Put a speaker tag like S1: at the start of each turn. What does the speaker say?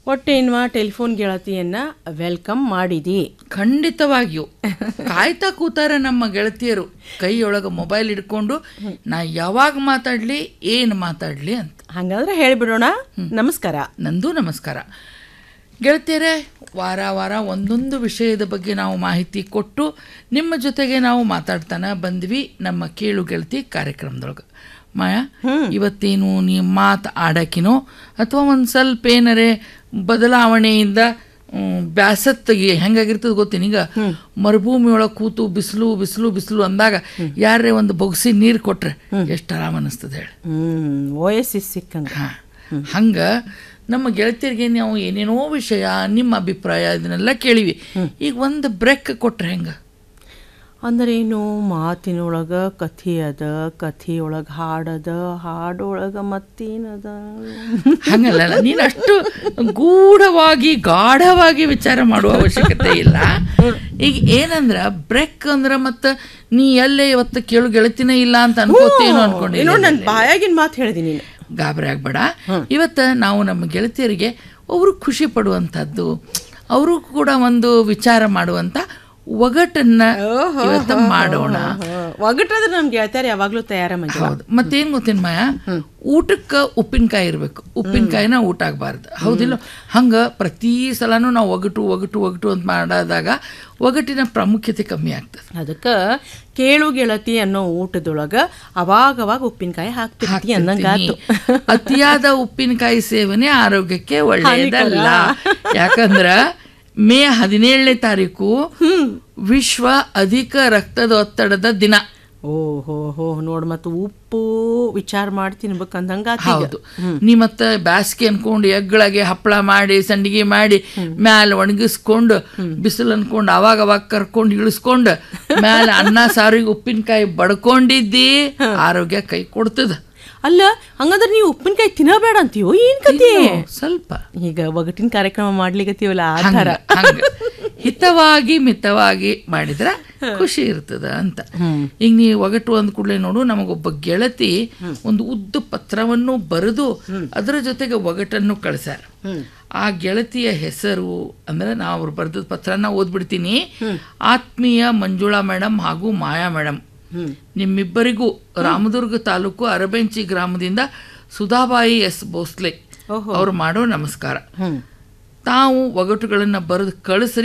S1: ಹೊಟ್ಟೆನ್ನುವ telephone ಗೆಳತಿಯನ್ನ welcome ಮಾಡಿದಿ
S2: ಖಂಡಿತವಾಗಿಯೂ ಕಾಯ್ತಾ ಕೂತಾರ ನಮ್ಮ ಗೆಳತಿಯರು ಕೈಯೊಳಗೆ ಮೊಬೈಲ್ ಹಿಡ್ಕೊಂಡು ನಾ ಯಾವಾಗ ಮಾತಾಡ್ಲಿ ಏನು ಮಾತಾಡ್ಲಿ ಅಂತ
S1: ಹಂಗಾದ್ರೆ ಹೇಳಿಬಿಡೋಣ ನಮಸ್ಕಾರ
S2: ನಂದು ನಮಸ್ಕಾರ ಗೆಳತಿಯರೇ ವಾರ ವಾರ ಒಂದೊಂದು ವಿಷಯದ ಬಗ್ಗೆ ನಾವು ಮಾಹಿತಿ ಕೊಟ್ಟು ನಿಮ್ಮ ಜೊತೆಗೆ ನಾವು ಮಾತಾಡ್ತಾನೆ ಬಂದ್ವಿ ನಮ್ಮ ಕೇಳು ಗೆಳತಿ ಕಾರ್ಯಕ್ರಮದೊಳಗೆ ಮಾಯಾ ಇವತ್ತೇನು ನೀ ಮಾತು ಆಡಕಿನೋ ಅಥವಾ ಒಂದು ಸ್ವಲ್ಪ ಏನರೇ ಬದಲಾವಣೆಯಿಂದ ಹ್ಮ್, ಬ್ಯಾಸತ್ತಿಗೆ ಹೆಂಗಾಗಿರ್ತದೆ ಗೊತ್ತೇನು ಈಗ ಮರುಭೂಮಿ ಒಳಗೆ ಕೂತು ಬಿಸಿಲು ಬಿಸಿಲು ಬಿಸಿಲು ಅಂದಾಗ ಯಾರೇ ಒಂದು ಬೊಗಸಿ ನೀರು ಕೊಟ್ರೆ ಎಷ್ಟು ಆರಾಮ ಅನಿಸ್ತದೆ ಹೇಳಿ
S1: ಹ್ಮ್ ಓ ಎಸ್ ಎಸ್ ಸಿಕ್ಕಂಗ
S2: ಹಾ ಹಂಗೆ ನಮ್ಮ ಗೆಳತಿಯರಿಗೆ ನಾವು ಏನೇನೋ ವಿಷಯ ನಿಮ್ಮ ಅಭಿಪ್ರಾಯ ಇದನ್ನೆಲ್ಲ ಕೇಳಿವಿ ಈಗ ಒಂದು ಬ್ರೇಕ್ ಕೊಟ್ರೆ ಹೆಂಗೆ
S1: ಅಂದ್ರೇನು ಮಾತಿನೊಳಗ ಕಥೆ ಅದ ಕಥೆಯೊಳಗ ಹಾಡದ ಹಾಡೊಳಗ ಮತ್ತೇನದ
S2: ಹಂಗಲ್ಲ ನೀನು ಅಷ್ಟು ಗೂಢವಾಗಿ ಗಾಢವಾಗಿ ವಿಚಾರ ಮಾಡುವ ಅವಶ್ಯಕತೆ ಇಲ್ಲ ಈಗ ಏನಂದ್ರ ಬ್ರೇಕ್ ಅಂದ್ರ ಮತ್ತ ನೀ ಎಲ್ಲೇ ಇವತ್ತು ಕೇಳು ಗೆಳತಿನೇ ಇಲ್ಲ ಅಂತ ಅನ್ಕೋತೇನೋ ಅನ್ಕೊಂಡಿ
S1: ನೋಡಿ ನನ್ನ ಬಾಯಾಗಿನ ಮಾತು ಹೇಳಿದಿ ನೀನು
S2: ಗಾಬರಿ ಆಗ್ಬೇಡ ಇವತ್ತು ನಾವು ನಮ್ಮ ಗೆಳತಿಯರಿಗೆ ಅವರು ಖುಷಿ ಪಡುವಂಥದ್ದು ಅವರು ಕೂಡ ಒಂದು ವಿಚಾರ ಮಾಡುವಂಥ ಒಗಟನ್ನ ಇವತ್ತು ಮಾಡೋಣ
S1: ಒಗಟಾದ್ರೆ ನಮ್ಗೆ ಗೆಳತಿಯರು ಯಾವಾಗ್ಲೂ ತಯಾರ ಮಂಜು
S2: ಹೌದು ಮತ್ತೇನ್ ಗೊತ್ತೇನ್ ಮಾಯ ಊಟಕ್ಕೆ ಉಪ್ಪಿನಕಾಯಿ ಇರಬೇಕು ಉಪ್ಪಿನಕಾಯಿನ ಊಟ ಆಗಬಾರ್ದು ಹೌದಿಲ್ಲ ಹಂಗ ಪ್ರತಿ ಸಲನೂ ನಾವು ಒಗಟು ಒಗಟು ಒಗಟು ಅಂತ ಮಾಡಿದಾಗ ಒಗಟಿನ ಪ್ರಾಮುಖ್ಯತೆ ಕಮ್ಮಿ ಆಗ್ತದೆ
S1: ಅದಕ್ಕ ಕೇಳು ಗೆಳತಿ ಅನ್ನೋ ಊಟದೊಳಗ ಅವಾಗ ಅವಾಗ ಉಪ್ಪಿನಕಾಯಿ ಹಾಕ್ತಿರ್ತಿ ಅನ್ನಂಗಾತು
S2: ಅತಿಯಾದ ಉಪ್ಪಿನಕಾಯಿ ಸೇವನೆ ಆರೋಗ್ಯಕ್ಕೆ ಒಳ್ಳೆಯದಲ್ಲ ಯಾಕಂದ್ರ ಮೇ ಹದಿನೇಳನೇ ತಾರೀಕು ವಿಶ್ವ ಅಧಿಕ ರಕ್ತದೊತ್ತಡದ ದಿನ
S1: ಓ ಹೋ ಹೋ ನೋಡ್ ಮತ್ತೆ ಉಪ್ಪು ವಿಚಾರ ಮಾಡಿ ತಿನ್ಬೇಕಂದಂಗಾತ
S2: ಹೌದು ನೀ ಮತ್ತೆ ಬ್ಯಾಸ್ಗೆ ಅನ್ಕೊಂಡು ಎಗ್ಗಳಾಗೆ ಹಪ್ಪಳ ಮಾಡಿ ಸಂಡಿಗೆ ಮಾಡಿ ಮ್ಯಾಲ ಒಣಗಿಸ್ಕೊಂಡು ಬಿಸಿಲು ಅನ್ಕೊಂಡು ಅವಾಗ ಅವಾಗ ಕರ್ಕೊಂಡು ಇಳಿಸ್ಕೊಂಡು ಮ್ಯಾಲ ಅನ್ನ ಸಾರಿಗೆ ಉಪ್ಪಿನಕಾಯಿ ಬಡ್ಕೊಂಡಿದ್ದಿ ಆರೋಗ್ಯ ಕೈ ಕೊಡ್ತದ
S1: ಅಲ್ಲ ಹಂಗಂದ್ರೆ ನೀವು ಉಪ್ಪಿನಕಾಯಿ ತಿನ್ನಬೇಡ ಅಂತೀವೋ ಏನ್ ಕತೆ
S2: ಸ್ವಲ್ಪ
S1: ಈಗ ಒಗಟಿನ ಕಾರ್ಯಕ್ರಮ ಮಾಡ್ಲಿಕತ್ತೀವಲ್ಲ ಆ
S2: ಹಂಗ
S1: ಥರ
S2: ಹಂಗ ಹಿತವಾಗಿ ಮಿತವಾಗಿ ಮಾಡಿದ್ರ ಖುಷಿ ಇರ್ತದ ಅಂತ ಈಗ ನೀ ಒಗಟು ಅಂದ ಕೂಡಲೇ ನೋಡು ನಮಗೊಬ್ಬ ಗೆಳತಿ ಒಂದು ಉದ್ದ ಪತ್ರವನ್ನು ಬರೆದು ಅದರ ಜೊತೆಗೆ ಒಗಟನ್ನು ಕಳಿಸ್ಯಾರ ಆ ಗೆಳತಿಯ ಹೆಸರು ಅಂದ್ರೆ ನಾ ಅವ್ರು ಬರೆದ ಪತ್ರನ ಓದ್ಬಿಡ್ತೀನಿ ಆತ್ಮೀಯ ಮಂಜುಳಾ ಮೇಡಮ್ ಹಾಗೂ ಮಾಯಾ ಮೇಡಮ್ ನಿಮ್ಮಿಬ್ಬರಿಗೂ ರಾಮದುರ್ಗ ತಾಲೂಕು ಅರಬೆಂಚಿ ಗ್ರಾಮದಿಂದ ಸುಧಾಬಾಯಿ ಎಸ್ ಭೋಸ್ಲೆ ಅವ್ರು ಮಾಡೋ ನಮಸ್ಕಾರ ತಾವು ಒಗಟುಗಳನ್ನು ಬರೆದು ಕಳಿಸ್ರಿ